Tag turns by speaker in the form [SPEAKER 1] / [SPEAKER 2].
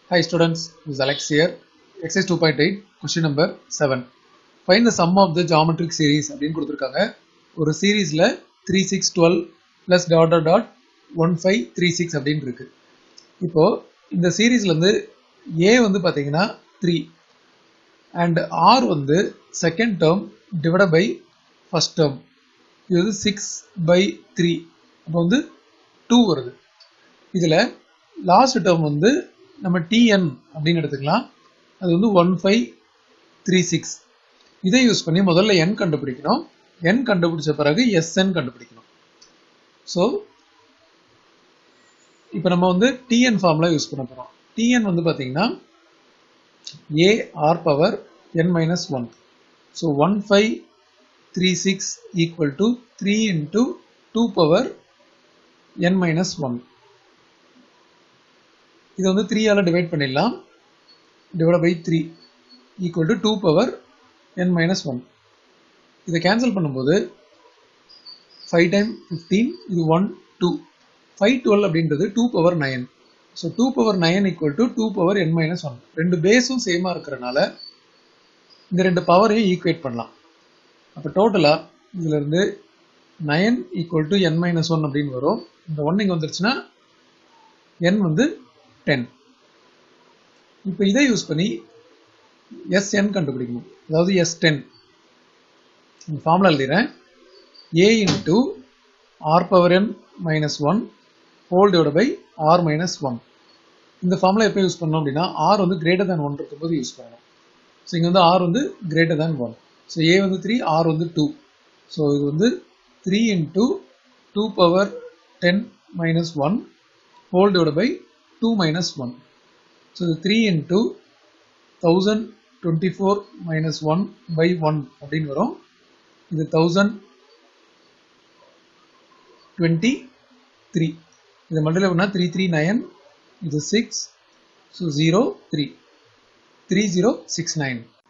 [SPEAKER 1] Hi students, this is Alex here. Exercise 2.8, question number 7. Find the sum of the geometric series அப்படின்னு கொடுத்துருக்காங்க ஒரு சீரீஸில் three six twelve plus dot dot dot one five three six அப்படின்னு இருக்கு இப்போ இந்த சீரீஸ்லேருந்து ஏ வந்து பார்த்தீங்கன்னா த்ரீ அண்ட் ஆர் வந்து second term divide by first term இது வந்து சிக்ஸ் பை த்ரீ அப்போ வந்து டூ வருது இதில் லாஸ்ட் டேர்ம் வந்து நம்ம டிஎன் அப்படின்னு எடுத்துக்கலாம் அது வந்து ஒன் ஃபைவ் த்ரீ சிக்ஸ் இதை யூஸ் பண்ணி முதல்ல என் கண்டுபிடிக்கணும் என் கண்டுபிடிச்ச பிறகு எஸ்என் கண்டுபிடிக்கணும் ஸோ இப்போ நம்ம வந்து டிஎன் ஃபார்முலா யூஸ் பண்ண போகிறோம் டிஎன் வந்து பார்த்தீங்கன்னா A R power N minus one so one five three six equal to three into two power N minus one இதை வந்து த்ரீயால் டிவைட் பண்ணிடலாம் divide by three equal to two power N minus one இதை cancel பண்ணும்போது five time fifteen இது one two five twelve அப்படின்றது two power nine so two power nine equal to two power N minus one ரெண்டு பேஸும் சேமாக இருக்கிறனால இந்த ரெண்டு பவரையும் ஈக்குவேட் பண்ணலாம் அப்போ டோட்டலாக இதிலிருந்து nine equal to N minus one அப்படின்னு வரும் இந்த ஒன் இங்கே வந்துருச்சுன்னா என் வந்து டென் இப்போ இதை யூஸ் பண்ணி எஸ்என் கண்டுபிடிக்கணும் அதாவது எஸ் டென் ஃபார்முலா எழுதிடுறேன் A into R power N minus one whole divide by R minus one இந்த ஃபார்முலா எப்போ யூஸ் பண்ணோம் அப்படின்னா ஆர் வந்து கிரேட்டர் தேன் ஒன் இருக்கும்போது யூஸ் பண்ணணும் ஸோ இங்கே வந்து ஆர் வந்து greater than one so A வந்து த்ரீ ஆர் வந்து டூ ஸோ இது வந்து three into two power ten minus one whole divide by two minus one so இது three into thousand twenty four minus one by one அப்படின்னு வரும் இது thousand twenty three இது multiple பண்ணால் three three nine இது six so zero three three zero six nine